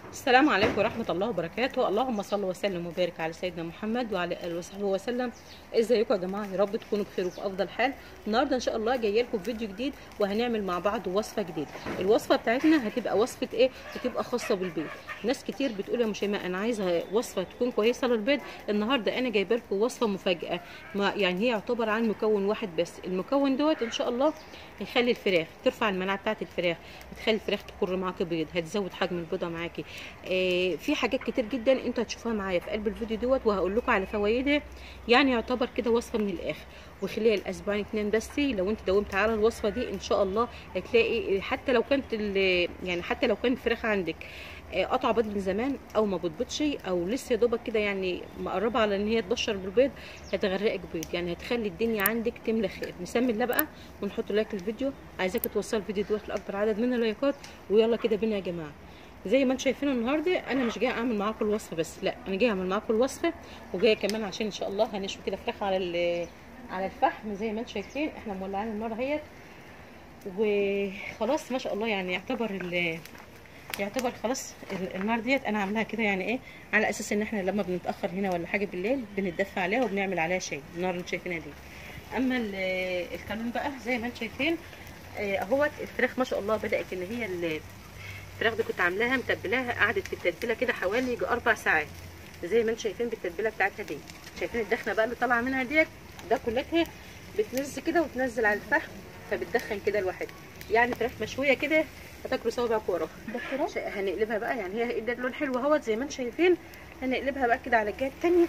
السلام عليكم ورحمة الله وبركاته اللهم صل وسلم وبارك على سيدنا محمد وعلى آله وصحبه وسلم ازيكم يا جماعة يا رب تكونوا بخير وفي أفضل حال النهاردة إن شاء الله جاية لكم فيديو جديد وهنعمل مع بعض وصفة جديدة الوصفة بتاعتنا هتبقى وصفة إيه هتبقى خاصة بالبيض ناس كتير بتقول يا مشيماء أنا عايزة وصفة تكون كويسة للبيض النهاردة أنا جايبة لكم وصفة مفاجأة ما يعني هي يعتبر عن مكون واحد بس المكون دوت إن شاء الله هيخلي الفراخ ترفع المناعة بتاعت الفراخ هتخلي الفراخ تكر معاكي بيض هتزود حجم البيضة معاكي آه في حاجات كتير جدا انتوا هتشوفوها معايا في قلب الفيديو دوت وهقول لكم على فوائدها يعني يعتبر كده وصفه من الاخر وخلال الاسبوعين اتنين بس لو انت داومت على الوصفه دي ان شاء الله هتلاقي حتى لو كانت يعني حتى لو كانت الفراخ عندك قطع بيض من زمان او ما بتبيضش او لسه يا دوبك كده يعني مقربه على ان هي تبشر بالبيض هتغرقك بيض يعني هتخلي الدنيا عندك تملى خير نسمي الله بقى ونحط لايك للفيديو عايزاك توصل الفيديو دوت لاكبر عدد من اللايكات ويلا كده بينا يا جماعه زي ما انتم شايفين النهارده انا مش جايه اعمل معاكم الوصفه بس لا انا جايه اعمل معاكم الوصفه وجايه كمان عشان ان شاء الله هنشوي كده فراخ على على الفحم زي ما انتم شايفين احنا مولعين النار اهيت وخلاص ما شاء الله يعني يعتبر ال يعتبر خلاص النار ديت انا عاملاها كده يعني ايه على اساس ان احنا لما بنتاخر هنا ولا حاجه بالليل بنتدفى عليها وبنعمل عليها شاي النار اللي شايفينها دي اما الكانون بقى زي ما انتم شايفين اهوت الفراخ ما شاء الله بدات ان هي الفراخ دي كنت عاملاها متبلاها قعدت في التتبيله كده حوالي اربع ساعات زي ما انتم شايفين بالتتبيله بتاعتها دي شايفين الدخنه بقى اللي طالعه منها ديت ده كلها بتنزل كده وتنزل على الفحم فبتدخن كده لوحدها يعني فراخ مشويه كده هتاكلوا صوابعك وراها هنقلبها بقى يعني هي ادت لون حلو اهوت زي ما انتم شايفين هنقلبها بقى كده على الجهه الثانيه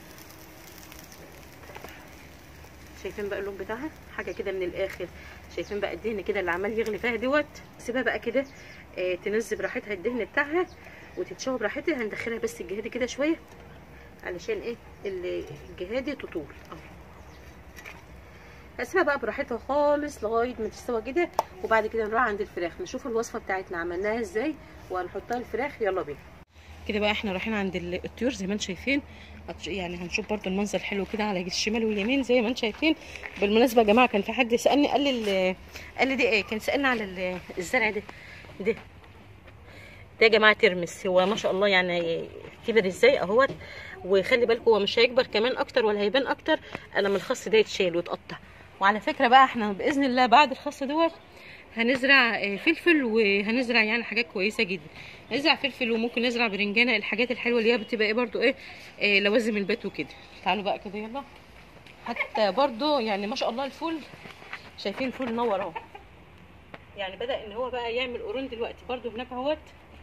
شايفين بقى اللون بتاعها حاجه كده من الاخر شايفين بقى الدهن كده اللي عمال يغلي فيها دوت سيبها بقى كده آه تنزل براحتها الدهن بتاعها وتتشوى براحتها هندخلها بس الجهادي كده شويه علشان ايه الجهادي تطول اهو هسيبها بقى براحتها خالص لغايه ما تستوى كده وبعد كده نروح عند الفراخ نشوف الوصفه بتاعتنا عملناها ازاي وهنحطها الفراخ يلا بينا كده بقى احنا رايحين عند الطيور زي ما انتم شايفين يعني هنشوف برضو المنظر حلو كده على الشمال واليمين زي ما انتم شايفين بالمناسبه يا جماعه كان في حد سالني قال لي قال لي دي ايه كان سالني على الزرع ده ده ده يا جماعه ترمس هو ما شاء الله يعني كبر ازاي اهوت وخلي بالكم هو مش هيكبر كمان اكتر ولا هيبان اكتر الا لما الخس ده يتشال ويتقطع وعلى فكره بقى احنا باذن الله بعد الخس دوت هنزرع فلفل وهنزرع يعني حاجات كويسه جدا نزرع فلفل وممكن نزرع برنجانه الحاجات الحلوه اللي هي بتبقى ايه برضو ايه, إيه لوازم البيت وكده تعالوا بقى كده يلا حتى برضو يعني ما شاء الله الفول شايفين الفول نور اهو يعني بدا ان هو بقى يعمل قرون دلوقتي برضو هناك اهوت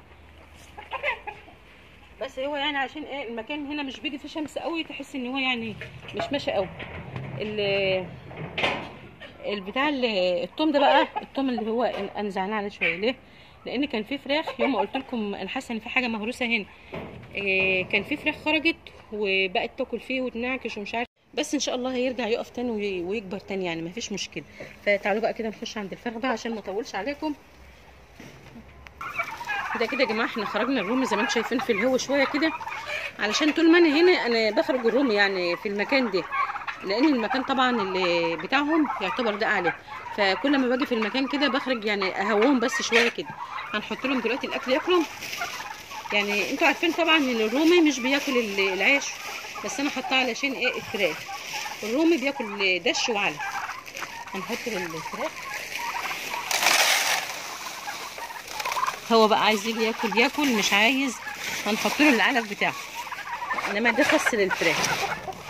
بس هو يعني عشان ايه المكان هنا مش بيجي فيه شمس قوي تحس ان هو يعني مش ماشي قوي البتاع التوم ده بقى التوم اللي هو انا زعلانه عليه شويه ليه لان كان في فراخ يوم ما قلت لكم انا حاسه ان في حاجه مهروسه هنا إيه كان في فراخ خرجت وبقت تاكل فيه وتنعكش ومش عارف بس ان شاء الله هيرجع يقف تاني ويكبر تاني يعني مفيش مشكله فتعالوا بقى كده نخش عند الفراخ بقى عشان ما اطولش عليكم كده كده يا جماعه احنا خرجنا الرومي زي ما انتم شايفين في الهوا شويه كده علشان طول ما انا هنا انا بخرج الرومي يعني في المكان ده لان المكان طبعا اللي بتاعهم يعتبر ده اعلى فكل ما باجي في المكان كده بخرج يعني اهوهم بس شويه كده هنحط لهم دلوقتي الاكل ياكلوا يعني انتوا عارفين طبعا ان الرومي مش بياكل العيش بس انا حطاه علشان ايه الفراخ الرومي بياكل دش وعلف هنحط للفراخ هو بقى عايز يجي ياكل ياكل مش عايز هنحط له العلف بتاعه انما ده خاص للفراخ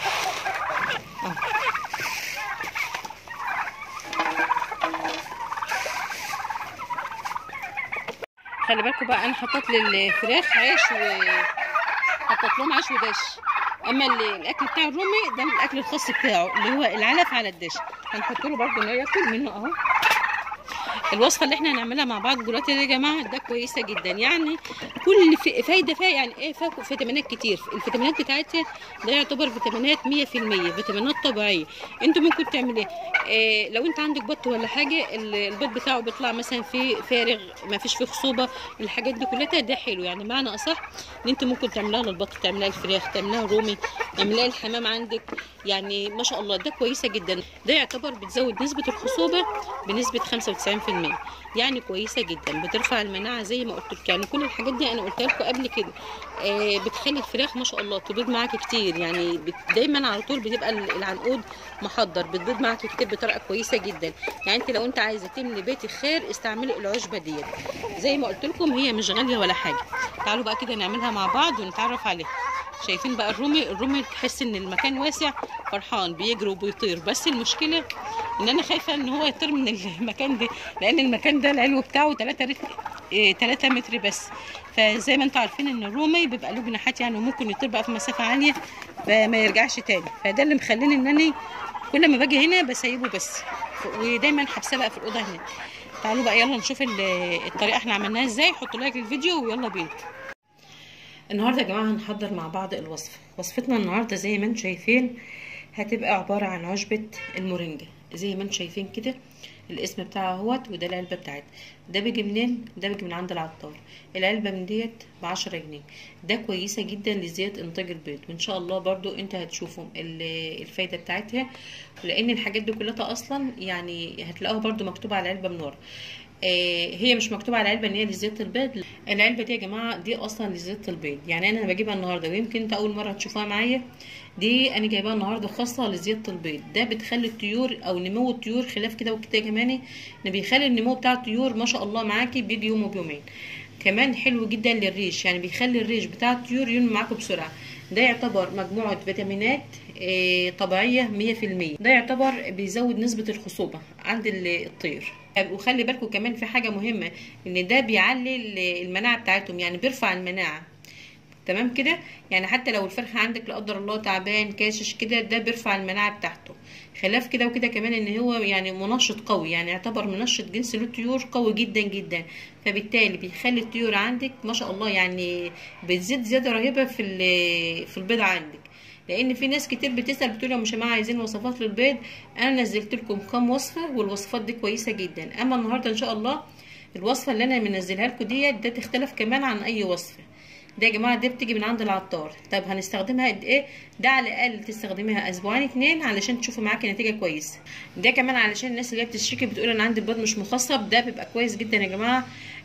خلي بالكم بقى انا حطيت للفراخ عيش وحطيت لهم عيش ودش اما الاكل بتاع الرومي ده الاكل الخاص بتاعه اللي هو العلف على الدش هنحط له برده انه ياكل منه اهو الوصفه اللي احنا هنعملها مع بعض دلوقتي يا جماعه ده كويسه جدا يعني كل فايده فيها يعني ايه فيها فيتامينات كتير الفيتامينات بتاعتها ده يعتبر فيتامينات 100% فيتامينات طبيعيه انتوا ممكن تعملوا إيه لو انت عندك بط ولا حاجه البيض بتاعه بيطلع مثلا فيه فارغ ما فيش فيه خصوبه الحاجات دي كلها ده حلو يعني معنى اصح ان انت ممكن تعملها للبط تعملها الفراخ تعملها رومي تعملها الحمام عندك يعني ما شاء الله ده كويسه جدا ده يعتبر بتزود نسبه الخصوبه بنسبه 95% يعني كويسه جدا بترفع المناعه زي ما قلت لك يعني كل الحاجات دي انا قلتها لكم قبل كده آه بتخلي الفراخ ما شاء الله تبيض معاكي كتير يعني بت... دايما على طول بتبقى العنقود محضر بتبيض معاكي كتير بطريقه كويسه جدا يعني انت لو انت عايزه تملي بيتك خير استعملي العشبه ديت زي ما قلت لكم هي مش غاليه ولا حاجه تعالوا بقى كده نعملها مع بعض ونتعرف عليها شايفين بقى الرومي الرومي تحس ان المكان واسع فرحان بيجري وبيطير بس المشكله ان انا خايفه ان هو يطير من المكان ده لان المكان ده العلو بتاعه 3 رت... 3 متر بس فزي ما انتم عارفين ان الرومي بيبقى له جناحات يعني وممكن يطير بقى في مسافه عاليه فما يرجعش تاني فده اللي مخليني ان انا كل ما باجي هنا بسيبه بس ودايما حابساه بقى في الاوضه هنا تعالوا بقى يلا نشوف الطريقه احنا عملناها ازاي حطوا لايك للفيديو ويلا بينا النهارده يا جماعه هنحضر مع بعض الوصفه وصفتنا النهارده زي ما انتم شايفين هتبقى عباره عن عشبه المورينجا زي ما انتم شايفين كده الاسم بتاعها اهوت وده العلبه بتاعتها ده بيجي منين ده بيجي من عند العطار العلبه من ديت ب 10 جنيه ده كويسه جدا لزياده انتاج البيض وان شاء الله برضو انت هتشوفوا الفايده بتاعتها لان الحاجات دي كلها اصلا يعني هتلاقوها برضو مكتوبه على العلبه من ورا آه هي مش مكتوب على العلبه ان هي لزياده البيض العلبه دي يا جماعه دي اصلا لزياده البيض يعني انا بجيبها النهارده ويمكن انت اول مره تشوفها معايا دي انا جايباها النهارده خاصه لزياده البيض ده بتخلي الطيور او نمو الطيور خلاف كده وكده كمان ان بيخلي النمو بتاع الطيور ما شاء الله معاكي بيجي يوم وبيومين كمان حلو جدا للريش يعني بيخلي الريش بتاع الطيور ينمو معاكم بسرعه ده يعتبر مجموعه فيتامينات آه طبيعيه مية في المية ده يعتبر بيزود نسبه الخصوبه عند الطير وخلي بالكم كمان في حاجه مهمه ان ده بيعلي المناعه بتاعتهم يعني بيرفع المناعه تمام كده يعني حتى لو الفرخه عندك لا قدر الله تعبان كاشش كده ده بيرفع المناعه بتاعته خلاف كده وكده كمان ان هو يعني منشط قوي يعني يعتبر منشط جنس للطيور قوي جدا جدا فبالتالي بيخلي الطيور عندك ما شاء الله يعني بتزيد زياده رهيبه في في البيض عندك لان في ناس كتير بتسال بتقول يا مش جماعه عايزين وصفات للبيض انا نزلت لكم كام وصفه والوصفات دي كويسه جدا اما النهارده ان شاء الله الوصفه اللي انا منزلها لكم ديت ده تختلف كمان عن اي وصفه ده يا جماعه دي بتيجي من عند العطار طب هنستخدمها قد ايه ده على الاقل تستخدميها اسبوعين اتنين علشان تشوفي معاكي نتيجه كويسه ده كمان علشان الناس اللي هي بتشتكي بتقول انا عندي البيض مش مخصب ده بيبقى كويس جدا يا جماعه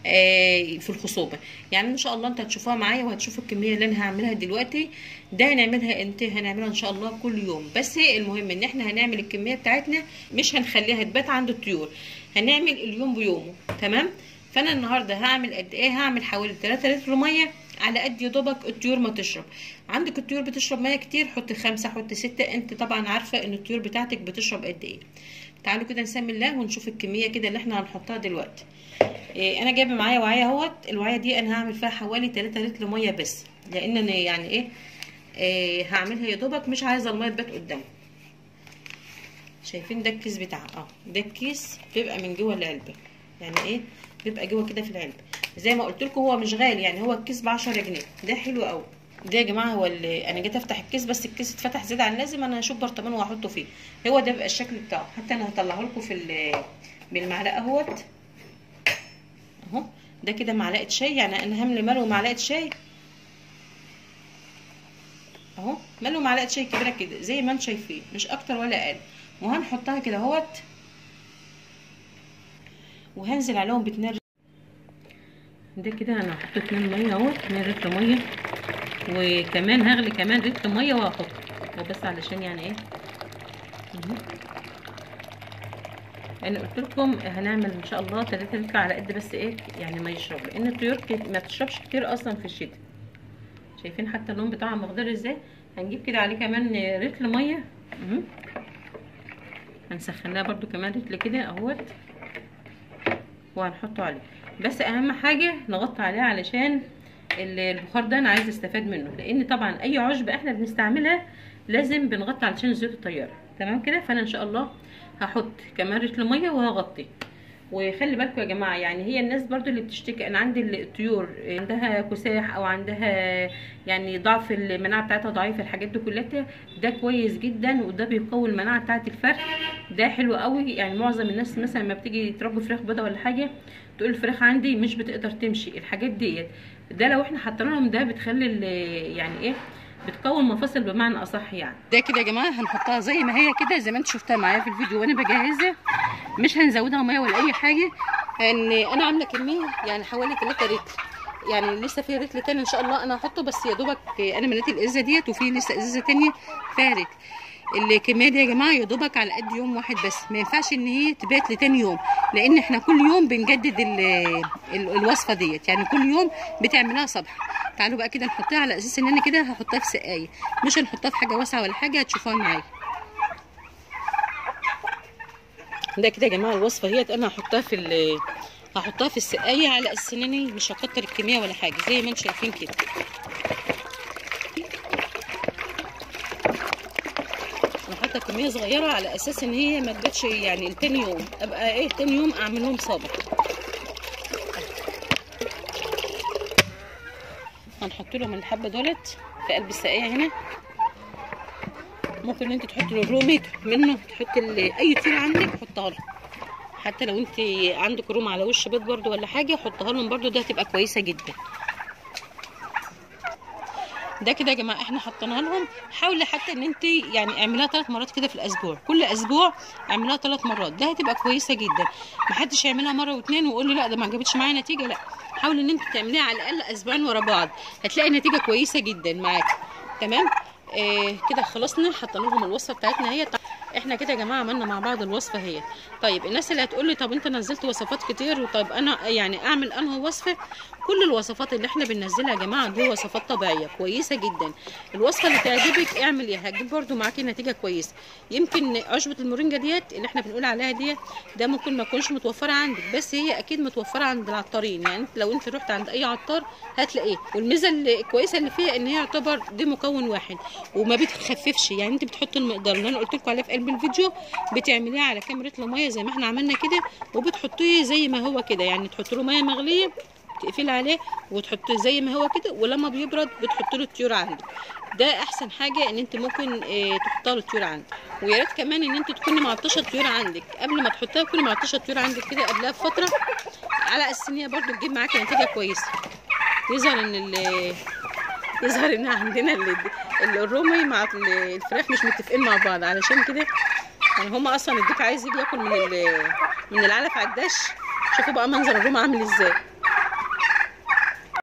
آه في الخصوبه يعني ان شاء الله انتوا هتشوفوها معايا وهتشوفوا الكميه اللي انا هعملها دلوقتي ده هنعملها امتى هنعملها ان شاء الله كل يوم بس المهم ان احنا هنعمل الكميه بتاعتنا مش هنخليها تبات عند الطيور هنعمل اليوم بيومه تمام فانا النهارده هعمل قد ايه هعمل حوالي 3 لتر ميه على قد يا دوبك الطيور ما تشرب عندك الطيور بتشرب ميه كتير حط خمسة حط ستة انت طبعا عارفه ان الطيور بتاعتك بتشرب قد ايه تعالوا كده نسمي الله ونشوف الكميه كده اللي احنا هنحطها دلوقتي إيه انا جايبه معايا وعيه اهوت الوعيه دي انا هعمل فيها حوالي 3 لتر ميه بس لان انا يعني ايه, إيه هعملها يا دوبك مش عايزه الميه تبات قدامي شايفين ده الكيس بتاعها اه ده الكيس بيبقى من جوه العلبه يعني ايه بيبقى جوه كده في العلبه زي ما قلت لكم هو مش غالي يعني هو الكيس ب 10 جنيه ده حلو قوي ده يا جماعه هو اللي انا جيت افتح الكيس بس الكيس اتفتح زياده عن اللازم انا هشوف برطمان واحطه فيه هو ده بيبقى الشكل بتاعه حتى انا هطلعه لكم في بالمعلقه اهوت اهو ده كده معلقه شاي يعني انا هملي ملو معلقه شاي اهو ملو معلقه شاي كبيره كده زي ما انتم شايفين مش اكتر ولا اقل وهنحطها كده اهوت وهنزل عليهم باتنين ده كده انا هحط اتنين ميه اهو اتنين لتر ميه وكمان هغلي كمان لتر ميه وهحط وبس علشان يعني ايه انا قلت لكم هنعمل ان شاء الله 3 لتر على قد بس ايه يعني ما يشرب لان الطيور ما بتشربش كتير اصلا في الشتاء شايفين حتى اللون بتاعها مخضر ازاي هنجيب كده عليه كمان لتر ميه هنسخن لها برده كمان لتر كده اهوت وهنحطه عليه بس اهم حاجه نغطي عليه علشان البخار ده انا عايزه استفاد منه لان طبعا اي عشبه احنا بنستعملها لازم بنغطي علشان زيوت الطياره تمام كده فانا ان شاء الله هحط كمان رتل ميه وهغطي وخلي بالكم يا جماعه يعني هي الناس برضو اللي بتشتكي انا عندي الطيور عندها كساح او عندها يعني ضعف المناعه بتاعتها ضعيفه الحاجات دي كلها ده كويس جدا وده بيقوي المناعه بتاعت الفرخ ده حلو قوي يعني معظم الناس مثلا لما بتيجي تربي فراخ بيضه ولا حاجه تقول الفراخ عندي مش بتقدر تمشي الحاجات ديت ده لو احنا حطينا لهم ده بتخلي يعني ايه بتقوي المفاصل بمعنى اصح يعني ده كده يا جماعه هنحطها زي ما هي كده زي ما انت شفتها معايا في الفيديو وانا بجهزها مش هنزودها ميه ولا اي حاجه ان انا عامله كميه يعني حوالي 3 رتل يعني لسه في رتل تاني ان شاء الله انا هحطه بس يا دوبك انا مليت الازازه ديت وفي لسه ازازه تانية فيها رتل الكميه دي يا جماعه يا دوبك على قد يوم واحد بس ما ينفعش ان هي تبات لتاني يوم لان احنا كل يوم بنجدد ال ال الوصفه ديت يعني كل يوم بتعملها صبح تعالوا بقى كده نحطها على اساس ان انا كده هحطها في سقايه مش هنحطها في حاجه واسعه ولا حاجه هتشوفوها معايا ده كده يا جماعه الوصفه هي انا هحطها في هحطها في السقايه على اساس ان انا مش هكتر الكميه ولا حاجه زي ما انتم شايفين كده انا حاطه كميه صغيره على اساس ان هي ما تباتش يعني لتاني يوم ابقى ايه تاني يوم اعمل لهم صابر هنحط لهم الحبه دولت في قلب السقايه هنا ممكن انت تحط له الرومي منه تحط اي طيور عندك حطها لهم حتى لو انت عندك روم على وش بيض برده ولا حاجه حطها لهم برده ده هتبقى كويسه جدا ده كده يا جماعه احنا حطيناها لهم حاولي حتى ان انت يعني اعمليها ثلاث مرات كده في الاسبوع كل اسبوع اعمليها ثلاث مرات ده هتبقى كويسه جدا محدش يعملها مره واثنين ويقول لي لا ده ما عجبتش معايا نتيجه لا حاولي ان انت تعمليها على الاقل اسبوعين ورا بعض هتلاقي نتيجه كويسه جدا معاكي تمام آه كده خلصنا حطينا لهم الوصفه بتاعتنا هي احنا كده يا جماعه عملنا مع بعض الوصفه هي طيب الناس اللي هتقول لي طب انت نزلت وصفات كتير وطيب انا يعني اعمل انهي وصفه كل الوصفات اللي احنا بننزلها يا جماعه دي وصفات طبيعيه كويسه جدا الوصفه اللي تعجبك اعمليها هتجيب برده معاكي نتيجه كويسه يمكن عشبه المورينجا ديت اللي احنا بنقول عليها ديت ده ممكن ما تكونش متوفره عندك بس هي اكيد متوفره عند العطارين يعني لو انت رحت عند اي عطار هتلاقيه والميزه الكويسه اللي فيها ان هي يعتبر دي مكون واحد وما بتخففش يعني انت بتحط المقدار اللي انا قلت لكم عليه في قلب الفيديو بتعمليه على كام رتل ميه زي ما احنا عملنا كده وبتحطيه زي ما هو كده يعني تحط له ميه مغليه تقفلي عليه وتحطيه زي ما هو كده ولما بيبرد بتحط له الطيور عندك ده احسن حاجه ان انت ممكن اه تحطها له الطيور عندك ويا ريت كمان ان انت تكوني معطشه الطيور عندك قبل ما تحطيها تكوني معطشه الطيور عندك كده قبلها بفتره على اساس ان هي برده تجيب معاكي نتيجه كويسه يظهر ان يظهر ان عندنا الرومي مع الفراخ مش متفقين مع بعض علشان كده يعني هما اصلا الديك عايز يجي ياكل من من العلف على الدش شوفوا بقى منظر الروم عامل ازاي